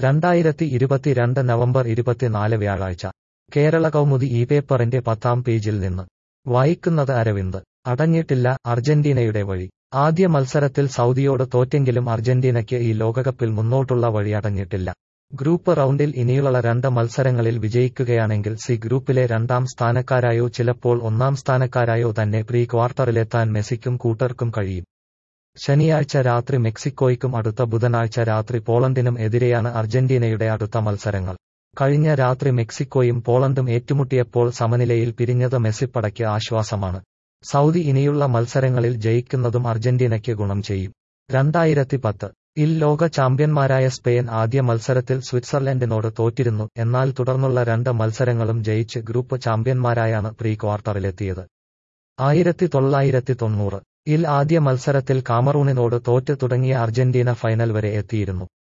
രണ്ടായിരത്തി ഇരുപത്തിരണ്ട് നവംബർ ഇരുപത്തിനാല് വ്യാഴാഴ്ച കേരള കൗമുദി ഈ പേപ്പറിന്റെ പത്താം പേജിൽ നിന്ന് വായിക്കുന്നത് അരവിന്ദ് അടഞ്ഞിട്ടില്ല അർജന്റീനയുടെ വഴി ആദ്യ മത്സരത്തിൽ സൗദിയോട് തോറ്റെങ്കിലും അർജന്റീനയ്ക്ക് ഈ ലോകകപ്പിൽ മുന്നോട്ടുള്ള വഴി അടഞ്ഞിട്ടില്ല ഗ്രൂപ്പ് റൗണ്ടിൽ ഇനിയുള്ള രണ്ട് മത്സരങ്ങളിൽ വിജയിക്കുകയാണെങ്കിൽ സി ഗ്രൂപ്പിലെ രണ്ടാം സ്ഥാനക്കാരായോ ചിലപ്പോൾ ഒന്നാം സ്ഥാനക്കാരായോ തന്നെ പ്രീ ക്വാർട്ടറിലെത്താൻ മെസ്സിക്കും കൂട്ടർക്കും കഴിയും ശനിയാഴ്ച രാത്രി മെക്സിക്കോയ്ക്കും അടുത്ത ബുധനാഴ്ച രാത്രി പോളണ്ടിനും എതിരെയാണ് അർജന്റീനയുടെ അടുത്ത മത്സരങ്ങൾ കഴിഞ്ഞ രാത്രി മെക്സിക്കോയും പോളണ്ടും ഏറ്റുമുട്ടിയപ്പോൾ സമനിലയിൽ പിരിഞ്ഞത് മെസ്സിപ്പടയ്ക്ക് ആശ്വാസമാണ് സൗദി ഇനിയുള്ള മത്സരങ്ങളിൽ ജയിക്കുന്നതും അർജന്റീനയ്ക്ക് ഗുണം ചെയ്യും രണ്ടായിരത്തി പത്ത് ഇൽ ലോക ചാമ്പ്യന്മാരായ സ്പെയിൻ ആദ്യ മത്സരത്തിൽ സ്വിറ്റ്സർലൻഡിനോട് തോറ്റിരുന്നു എന്നാൽ തുടർന്നുള്ള രണ്ട് മത്സരങ്ങളും ജയിച്ച് ഗ്രൂപ്പ് ചാമ്പ്യന്മാരായാണ് പ്രീ ക്വാർട്ടറിലെത്തിയത് ആയിരത്തി തൊള്ളായിരത്തി തൊണ്ണൂറ് ഇൽ ആദ്യ മത്സരത്തിൽ കാമറൂണിനോട് തോറ്റ് തുടങ്ങിയ അർജന്റീന ഫൈനൽ വരെ എത്തിയിരുന്നു